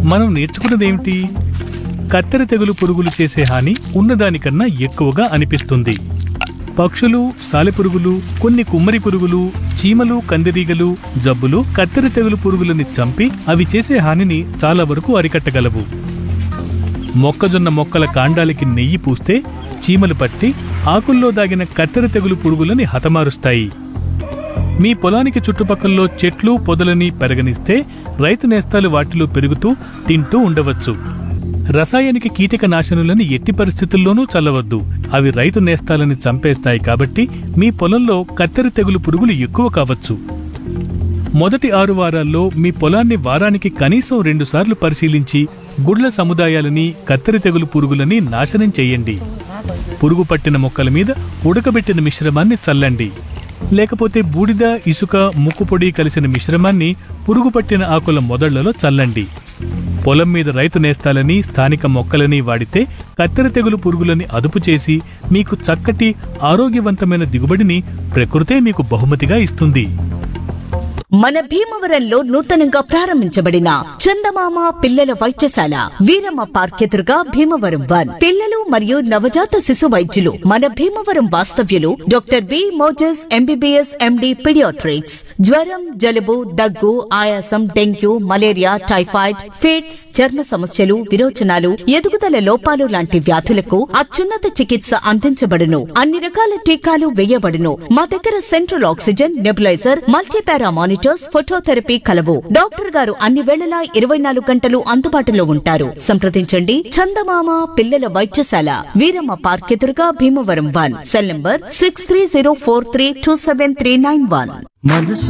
మనం నేర్చుకున్నదేమిటి కత్తెర తెగులు పురుగులు చేసే హాని ఉన్నదానికన్నా ఎక్కువగా అనిపిస్తుంది పక్షులు సాలెపురుగులు కొన్ని కుమ్మరి పురుగులు చీమలు కందిరీగలు జబ్బులు కత్తెర తెగులు పురుగులని చంపి అవి చేసే హానిని చాలా వరకు అరికట్టగలవు మొక్కజొన్న మొక్కల కాండాలకి నెయ్యి పూస్తే చీమలు పట్టి ఆకుల్లో దాగిన కత్తెర తెగులు పురుగులని హతమారుస్తాయి మీ పొలానికి చుట్టుపక్కల్లో చెట్లు పొదలని పెరగనిస్తే రైతు నేస్తాలు వాటిలో పెరుగుతూ తింటూ ఉండవచ్చు రసాయనిక కీటక నాశనులను ఎట్టి పరిస్థితుల్లోనూ చల్లవద్దు అవి రైతు నేస్తాలని చంపేస్తాయి కాబట్టి మీ పొలంలో కత్తెర తెగులు పురుగులు ఎక్కువ కావచ్చు మొదటి ఆరు వారాల్లో మీ పొలాన్ని వారానికి కనీసం రెండుసార్లు పరిశీలించి గుడ్ల సముదాయాలని కత్తెర తెగులు పురుగులని నాశనం చేయండి పురుగు పట్టిన మొక్కల మీద ఉడకబెట్టిన మిశ్రమాన్ని చల్లండి లేకపోతే బూడిద ఇసుక ముక్కుపొడి కలిసిన మిశ్రమాన్ని పురుగు పట్టిన ఆకుల మొదళ్లలో చల్లండి పొలం మీద రైతు నేస్తాలని స్థానిక మొక్కలని వాడితే కత్తెర తెగులు పురుగులని అదుపు చేసి మీకు చక్కటి ఆరోగ్యవంతమైన దిగుబడిని ప్రకృతే మీకు బహుమతిగా ఇస్తుంది మన భీమవరంలో నూతనంగా ప్రారంభించబడిన చందమామ పిల్లల వైద్యశాల వీరమ్మ పార్క్ ఎదురుగా భీమవరం వన్ పిల్లలు మరియు నవజాత శిశు వైద్యులు మన భీమవరం వాస్తవ్యులు doctor B Moses MBBS MD paediatrics జ్వరం జలుబు దగ్గు ఆయాసం డెంగ్యూ మలేరియా టైఫాయిడ్ ఫిట్స్ చర్మ సమస్యలు విరోచనాలు ఎదుగుదల లోపాలు లాంటి వ్యాధులకు అత్యున్నత చికిత్స అందించబడును అన్ని రకాల టీకాలు వేయబడును మా దగ్గర central oxygen nebuliser multipara monitors phototherapy కలవు డాక్టర్ గారు అన్ని వేళలా ఇరవై నాలుగు గంటలు అందుబాటులో ఉంటారు సంప్రదించండి చందమామ పిల్లల వైద్యశాల వీరమ్మ పార్క్ ఎదురుగా Bhimavaram one cell number six three zero four three two seven three nine one మనసు